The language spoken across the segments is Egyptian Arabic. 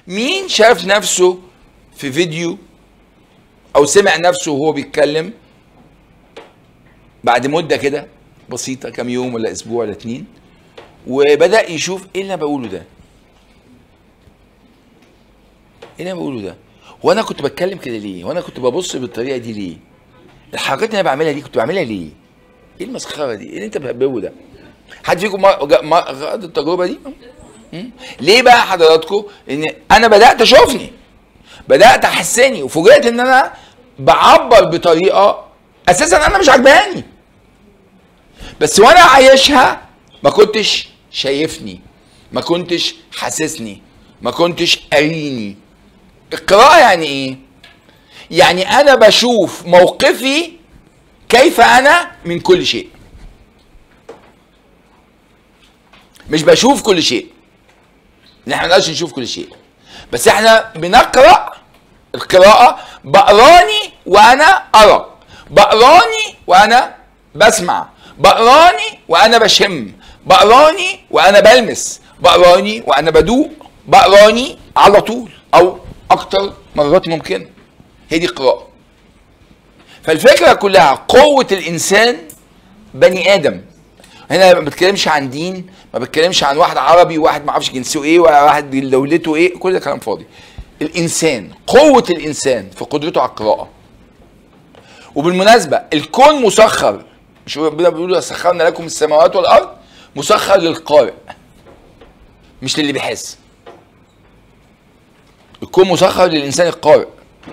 مين شاف نفسه في فيديو او سمع نفسه وهو بيتكلم بعد مده كده بسيطه كام يوم ولا اسبوع ولا اتنين وبدا يشوف ايه اللي انا بقوله ده ايه اللي انا بقوله ده وانا كنت بتكلم كده ليه وانا كنت ببص بالطريقه دي ليه الحركات اللي انا بعملها دي كنت بعملها ليه ايه المسخره دي ايه اللي انت بتهببه ده حد فيكم ما جا- ما خد التجربه دي مم؟ ليه بقى حضراتكم ان انا بدات اشوفني بدات احسني وفوجئت ان انا بعبر بطريقه اساسا انا مش عجباني بس وانا عايشها ما كنتش شايفني ما كنتش حاسسني ما كنتش قاريني القراءة يعني ايه؟ يعني انا بشوف موقفي كيف انا من كل شيء مش بشوف كل شيء ان احنا ما نقدرش نشوف كل شيء بس احنا بنقرا القراءة بقراني وانا ارى بقراني وانا بسمع بقراني وانا بشم بقراني وانا بلمس بقراني وانا بدوق بقراني على طول او اكتر مرات ممكنه هي دي القراءة فالفكرة كلها قوة الانسان بني ادم هنا ما بتكلمش عن دين ما بتكلمش عن واحد عربي وواحد ما اعرفش جنسه ايه وواحد دولته ايه كل ده كلام فاضي الانسان قوه الانسان في قدرته على القراءه وبالمناسبه الكون مسخر مش ربنا بيقول سخرنا لكم السماوات والارض مسخر للقارئ مش للي بيحس الكون مسخر للانسان القارئ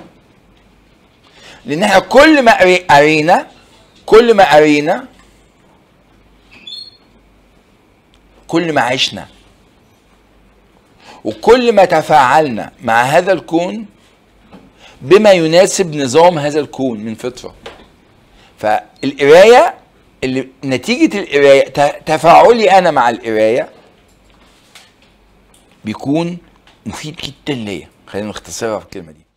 لان احنا كل ما قري- قرينا كل ما قرينا كل ما عشنا وكل ما تفاعلنا مع هذا الكون بما يناسب نظام هذا الكون من فطره فالقرايه اللي نتيجه القرايه ت- تفاعلي انا مع القرايه بيكون مفيد جدا ليا خلينا نختصرها في الكلمه دي